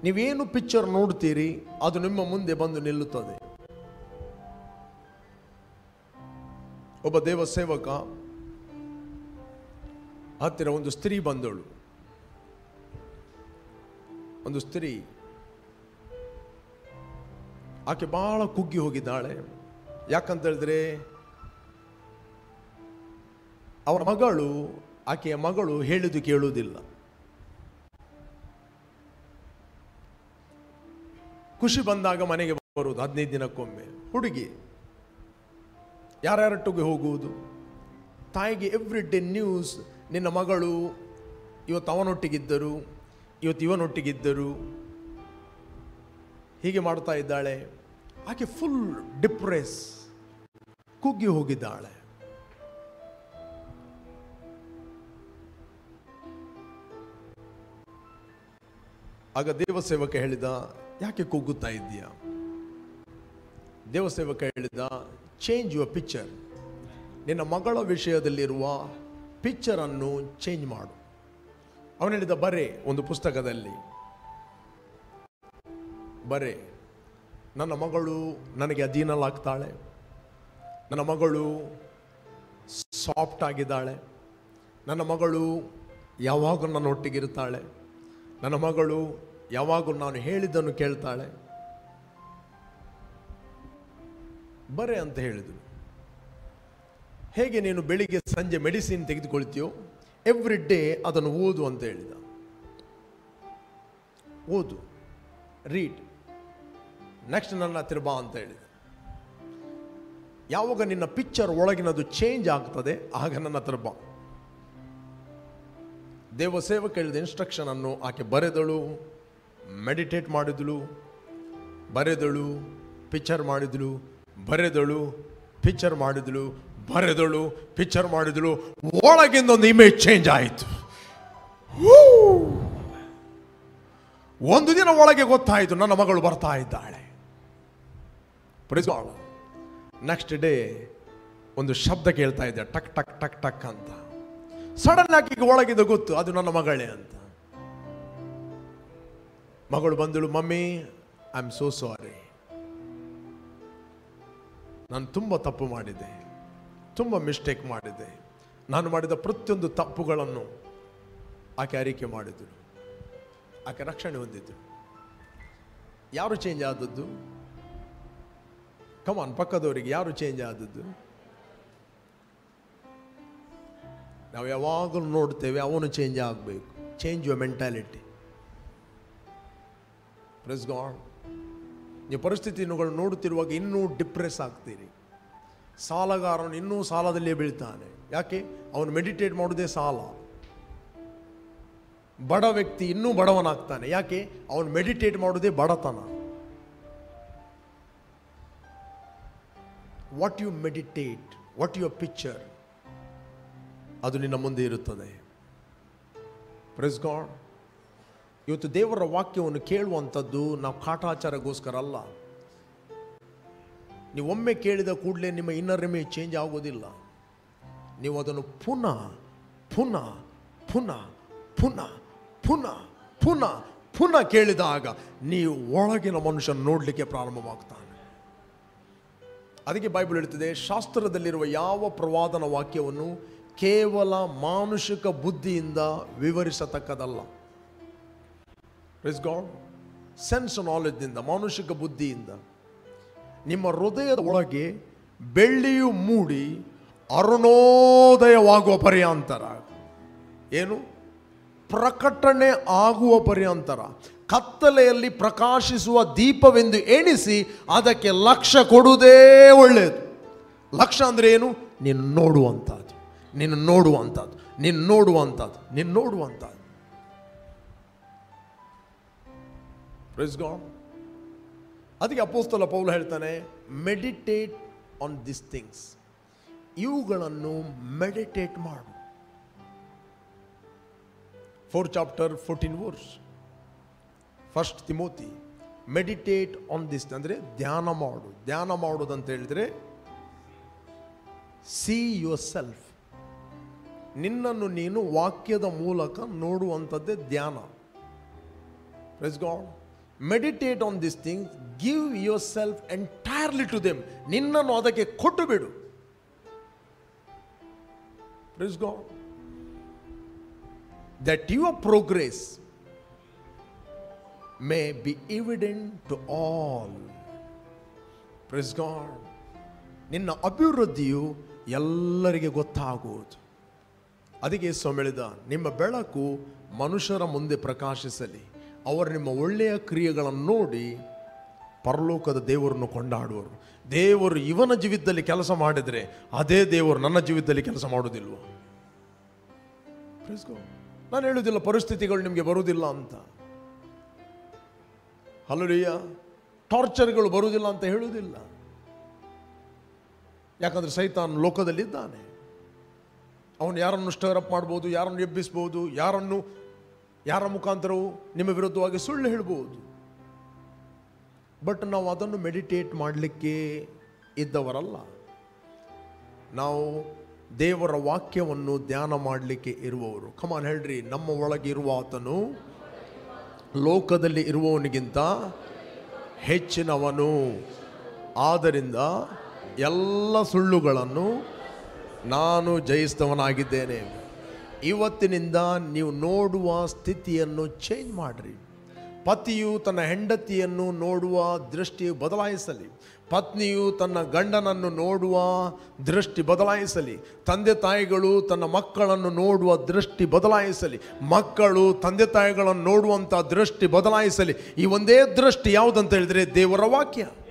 ನೀವೇನು ಪಿಕ್ಚರ್ ನೋಡ್ತೀರಿ ಅದು ನಿಮ್ಮ ಮುಂದೆ ಬಂದು ನಿಲ್ಲುತ್ತದೆ ಒಬ್ಬ ದೇವ ಸೇವಕ ಹತ್ತಿರ ಒಂದು ಸ್ತ್ರೀ ಬಂದಳು ಒಂದು ಸ್ತ್ರೀ ಆಕೆ ಬಹಳ ಕುಗ್ಗಿ ಹೋಗಿದ್ದಾಳೆ ಯಾಕಂತ ಹೇಳಿದ್ರೆ ಅವರ ಮಗಳು ಆಕೆಯ ಮಗಳು ಹೇಳಿದ್ದು ಕೇಳುವುದಿಲ್ಲ ಖುಷಿ ಬಂದಾಗ ಮನೆಗೆ ಬರುವುದು ಹದಿನೈದು ದಿನಕ್ಕೊಮ್ಮೆ ಹುಡುಗಿ ಯಾರ್ಯಾರೊಟ್ಟಿಗೆ ಹೋಗುವುದು ತಾಯಿಗೆ ಎವ್ರಿ ಡೇ ನ್ಯೂಸ್ ನಿನ್ನ ಮಗಳು ಇವತ್ತು ಅವನೊಟ್ಟಿಗಿದ್ದರು ಇವತ್ತು ಇವನೊಟ್ಟಿಗಿದ್ದರು ಹೀಗೆ ಮಾಡ್ತಾ ಇದ್ದಾಳೆ ಆಕೆ ಫುಲ್ ಡಿಪ್ರೆಸ್ ಕುಗ್ಗಿ ಹೋಗಿದ್ದಾಳೆ ಆಗ ದೇವಸೇವಕ ಹೇಳಿದ ಯಾಕೆ ಕುಗ್ಗುತ್ತಾ ಇದ್ದೀಯ ದೇವಸೇವಕ ಹೇಳಿದ ಚೇಂಜ್ ಯುವರ್ ಪಿಕ್ಚರ್ ನಿನ್ನ ಮಗಳ ವಿಷಯದಲ್ಲಿರುವ ಪಿಕ್ಚರನ್ನು ಚೇಂಜ್ ಮಾಡು ಅವನು ಹೇಳಿದ ಬರೆ ಒಂದು ಪುಸ್ತಕದಲ್ಲಿ ಬರೆ ನನ್ನ ಮಗಳು ನನಗೆ ಅಧೀನಲಾಗ್ತಾಳೆ ನನ್ನ ಮಗಳು ಸಾಫ್ಟ್ ಆಗಿದ್ದಾಳೆ ನನ್ನ ಮಗಳು ಯಾವಾಗ ನನ್ನ ಒಟ್ಟಿಗಿರ್ತಾಳೆ ನನ್ನ ಮಗಳು ಯಾವಾಗ ನಾನು ಹೇಳಿದ್ದನ್ನು ಕೇಳ್ತಾಳೆ ಬರೆ ಅಂತ ಹೇಳಿದರು ಹೇಗೆ ನೀನು ಬೆಳಿಗ್ಗೆ ಸಂಜೆ ಮೆಡಿಸಿನ್ ತೆಗೆದುಕೊಳ್ತೀಯೋ ಎವ್ರಿ ಡೇ ಅದನ್ನು ಓದು ಅಂತ ಹೇಳಿದ ಓದು ರೀಡ್ ನೆಕ್ಸ್ಟ್ ನನ್ನ ಹತ್ತಿರ ಬಾ ಅಂತ ಹೇಳಿದ ಯಾವಾಗ ನಿನ್ನ ಪಿಕ್ಚರ್ ಒಳಗಿನದು ಚೇಂಜ್ ಆಗ್ತದೆ ಆಗ ನನ್ನ ಹತ್ರ ಬಾ ದೇವಸೇವಕ ಹೇಳಿದ ಇನ್ಸ್ಟ್ರಕ್ಷನ್ ಅನ್ನು ಆಕೆ ಬರೆದಳು ಮೆಡಿಟೇಟ್ ಮಾಡಿದಳು ಬರೆದಳು ಪಿಕ್ಚರ್ ಮಾಡಿದಳು ಬರೆದಳು ಪಿಕ್ಚರ್ ಮಾಡಿದಳು ಬರೆದಳು ಪಿಕ್ಚರ್ ಮಾಡಿದಳು ಒಳಗಿಂದ ಒಂದು ಇಮೇಜ್ ಚೇಂಜ್ ಆಯಿತು ಒಂದು ದಿನ ಒಳಗೆ ಗೊತ್ತಾಯಿತು ನನ್ನ ಮಗಳು ಬರ್ತಾ ಇದ್ದಾಳೆ ನೆಕ್ಸ್ಟ್ ಡೇ ಒಂದು ಶಬ್ದ ಕೇಳ್ತಾ ಇದ್ದೆ ಟಕ್ ಟಕ್ ಟಕ್ ಟಕ್ ಅಂತ ಸಡನ್ ಆಗಿ ಒಳಗಿದ ಗೊತ್ತು ಅದು ನನ್ನ ಮಗಳೇ ಅಂತ ಮಗಳು ಬಂದಳು mummy I am so sorry ನಾನು ತುಂಬ ತಪ್ಪು ಮಾಡಿದೆ ತುಂಬ ಮಿಸ್ಟೇಕ್ ಮಾಡಿದೆ ನಾನು ಮಾಡಿದ ಪ್ರತಿಯೊಂದು ತಪ್ಪುಗಳನ್ನು ಆಕೆ ಅರಿಕೆ ಮಾಡಿದಳು ಆಕೆ ರಕ್ಷಣೆ ಹೊಂದಿದ್ದು ಯಾರು ಚೇಂಜ್ ಆದದ್ದು ಕಮಾನ್ ಪಕ್ಕದವರಿಗೆ ಯಾರು ಚೇಂಜ್ ಆದದ್ದು ನಾವು ಯಾವಾಗಲೂ ನೋಡ್ತೇವೆ ಅವನು ಚೇಂಜ್ ಆಗಬೇಕು change your mentality press God ನೀವು ಪರಿಸ್ಥಿತಿಗಳು ನೋಡುತ್ತಿರುವಾಗ ಇನ್ನೂ ಡಿಪ್ರೆಸ್ ಆಗ್ತೀರಿ ಸಾಲಗಾರನು ಇನ್ನೂ ಸಾಲದಲ್ಲೇ ಬೀಳ್ತಾನೆ ಯಾಕೆ ಅವನು ಮೆಡಿಟೇಟ್ ಮಾಡೋದೇ ಸಾಲ ಬಡ ವ್ಯಕ್ತಿ ಇನ್ನೂ ಬಡವನಾಗ್ತಾನೆ ಯಾಕೆ ಅವನು ಮೆಡಿಟೇಟ್ ಮಾಡೋದೇ ಬಡತನ what you meditate what your picture ಅದು ನಿನ್ನ ಮುಂದೆ ಇರುತ್ತದೆ ಪ್ರೆಸ್ ಗಾಡ್ ಇವತ್ತು ದೇವರ ವಾಕ್ಯವನ್ನು ಕೇಳುವಂಥದ್ದು ನಾವು ಕಾಟಾಚಾರಗೋಸ್ಕರ ಅಲ್ಲ ನೀವು ಒಮ್ಮೆ ಕೇಳಿದ ಕೂಡಲೇ ನಿಮ್ಮ ಇನ್ನರ್ ಇಮೇಜ್ ಚೇಂಜ್ ಆಗೋದಿಲ್ಲ ನೀವು ಅದನ್ನು ಪುನಃ ಪುನಃ ಪುನಃ ಪುನಃ ಪುನಃ ಪುನಃ ಪುನಃ ಕೇಳಿದಾಗ ನೀವು ಒಳಗಿನ ಮನುಷ್ಯನ ನೋಡಲಿಕ್ಕೆ ಪ್ರಾರಂಭವಾಗ್ತಾನೆ ಅದಕ್ಕೆ ಬೈಬಲ್ ಹೇಳ್ತದೆ ಶಾಸ್ತ್ರದಲ್ಲಿರುವ ಯಾವ ಪ್ರವಾದನ ವಾಕ್ಯವನ್ನು ಕೇವಲ ಮಾನುಷಿಕ ಬುದ್ಧಿಯಿಂದ ವಿವರಿಸತಕ್ಕದಲ್ಲ ಗಾಡ್ ಸೆನ್ಸ್ ನಾಲೆಜ್ನಿಂದ ಮಾನುಷಿಕ ಬುದ್ಧಿಯಿಂದ ನಿಮ್ಮ ಹೃದಯದ ಒಳಗೆ ಬೆಳ್ಳಿಯು ಮೂಡಿ ಅರುಣೋದಯವಾಗುವ ಪರ್ಯಾಂತರ ಏನು ಪ್ರಕಟಣೆ ಆಗುವ ಪರ್ಯಾಂತರ ಕತ್ತಲೆಯಲ್ಲಿ ಪ್ರಕಾಶಿಸುವ ದೀಪವೆಂದು ಎಣಿಸಿ ಅದಕ್ಕೆ ಲಕ್ಷ್ಯ ಕೊಡುವುದೇ ಒಳ್ಳೆಯದು ಲಕ್ಷ್ಯ ಅಂದ್ರೆ ಏನು ನೀನು ನೋಡುವಂಥದ್ದು ನೀನು ನೋಡುವಂಥದ್ದು ನೀನು ನೋಡುವಂಥದ್ದು ನೀನು ನೋಡುವಂಥದ್ದು ಪ್ರೈಸ್ ಗಾಡ್ ಅದಕ್ಕೆ ಅಪೋಸ್ತಲ ಪೌಲ ಹೇಳ್ತಾನೆ ಮೆಡಿಟೇಟ್ ಆನ್ ದಿಸ್ ಥಿಂಗ್ಸ್ ಇವುಗಳನ್ನು ಮೆಡಿಟೇಟ್ ಮಾಡು four chapter fourteen verse first Timothy meditate on this ಅಂದರೆ ಧ್ಯಾನ ಮಾಡು ಧ್ಯಾನ ಮಾಡೋದು ಅಂತ ಹೇಳಿದ್ರೆ ಸಿ ಯುವರ್ ಸೆಲ್ಫ್ ನಿನ್ನನ್ನು ನೀನು ವಾಕ್ಯದ ಮೂಲಕ ನೋಡುವಂಥದ್ದೇ ಧ್ಯಾನ press God meditate on this thing give yourself entirely to them ನಿನ್ನನ್ನು ಅದಕ್ಕೆ ಕೊಟ್ಟು ಬಿಡು Praise God. That your progress may be evident to all. Praise God. ನಿನ್ನ ಅಭಿವೃದ್ಧಿಯು ಎಲ್ಲರಿಗೆ ಗೊತ್ತಾಗುವುದು ಅದಕ್ಕೆ ಸ್ವಾಮಿ ಹೇಳಿದ ನಿಮ್ಮ ಬೆಳಕು ಮನುಷ್ಯರ ಮುಂದೆ ಪ್ರಕಾಶಿಸಲಿ ಅವರು ನಿಮ್ಮ ಒಳ್ಳೆಯ ಕ್ರಿಯೆಗಳನ್ನು ನೋಡಿ ಪರಲೋಕದ ದೇವರನ್ನು ಕೊಂಡಾಡುವರು ದೇವರು ಇವನ ಜೀವಿತದಲ್ಲಿ ಕೆಲಸ ಮಾಡಿದರೆ ಅದೇ ದೇವರು ನನ್ನ ಜೀವಿತದಲ್ಲಿ ಕೆಲಸ ಮಾಡೋದಿಲ್ವ ನಾನು ಹೇಳುವುದಿಲ್ಲ ಪರಿಸ್ಥಿತಿಗಳು ನಿಮಗೆ ಬರುವುದಿಲ್ಲ ಅಂತ ಹಲರಿಯ ಟಾರ್ಚರ್ಗಳು ಬರುವುದಿಲ್ಲ ಅಂತ ಹೇಳುವುದಿಲ್ಲ ಯಾಕಂದ್ರೆ ಸೈತಾನ್ ಲೋಕದಲ್ಲಿದ್ದಾನೆ ಅವನು ಯಾರನ್ನು ಸ್ಟರಪ್ ಮಾಡ್ಬೋದು ಯಾರನ್ನು ಎಬ್ಬಿಸ್ಬೋದು ಯಾರನ್ನು ಯಾರ ಮುಖಾಂತರವೂ ನಿಮ್ಮ ವಿರುದ್ಧವಾಗಿ ಸುಳ್ಳು ಹೇಳ್ಬೋದು ಬಟ್ ನಾವು ಅದನ್ನು ಮೆಡಿಟೇಟ್ ಮಾಡಲಿಕ್ಕೆ ಇದ್ದವರಲ್ಲ ನಾವು ದೇವರ ವಾಕ್ಯವನ್ನು ಧ್ಯಾನ ಮಾಡಲಿಕ್ಕೆ ಇರುವವರು ಕಮಾನ್ ಹೇಳ್ರಿ ನಮ್ಮ ಒಳಗೆ ಇರುವ ಆತನು ಲೋಕದಲ್ಲಿ ಇರುವವನಿಗಿಂತ ಹೆಚ್ಚಿನವನು ಆದ್ದರಿಂದ ಎಲ್ಲ ಸುಳ್ಳುಗಳನ್ನು ನಾನು ಜಯಿಸಿದವನಾಗಿದ್ದೇನೆ ಇವತ್ತಿನಿಂದ ನೀವು ನೋಡುವ ಸ್ಥಿತಿಯನ್ನು ಚೇಂಜ್ ಮಾಡಿರಿ ಪತಿಯು ತನ್ನ ಹೆಂಡತಿಯನ್ನು ನೋಡುವ ದೃಷ್ಟಿ ಬದಲಾಯಿಸಲಿ ಪತ್ನಿಯು ತನ್ನ ಗಂಡನನ್ನು ನೋಡುವ ದೃಷ್ಟಿ ಬದಲಾಯಿಸಲಿ ತಂದೆ ತಾಯಿಗಳು ತನ್ನ ಮಕ್ಕಳನ್ನು ನೋಡುವ ದೃಷ್ಟಿ ಬದಲಾಯಿಸಲಿ ಮಕ್ಕಳು ತಂದೆ ತಾಯಿಗಳನ್ನು ನೋಡುವಂಥ ದೃಷ್ಟಿ ಬದಲಾಯಿಸಲಿ ಈ ಒಂದೇ ದೃಷ್ಟಿ ಯಾವುದಂತ ಹೇಳಿದರೆ ದೇವರ ವಾಕ್ಯ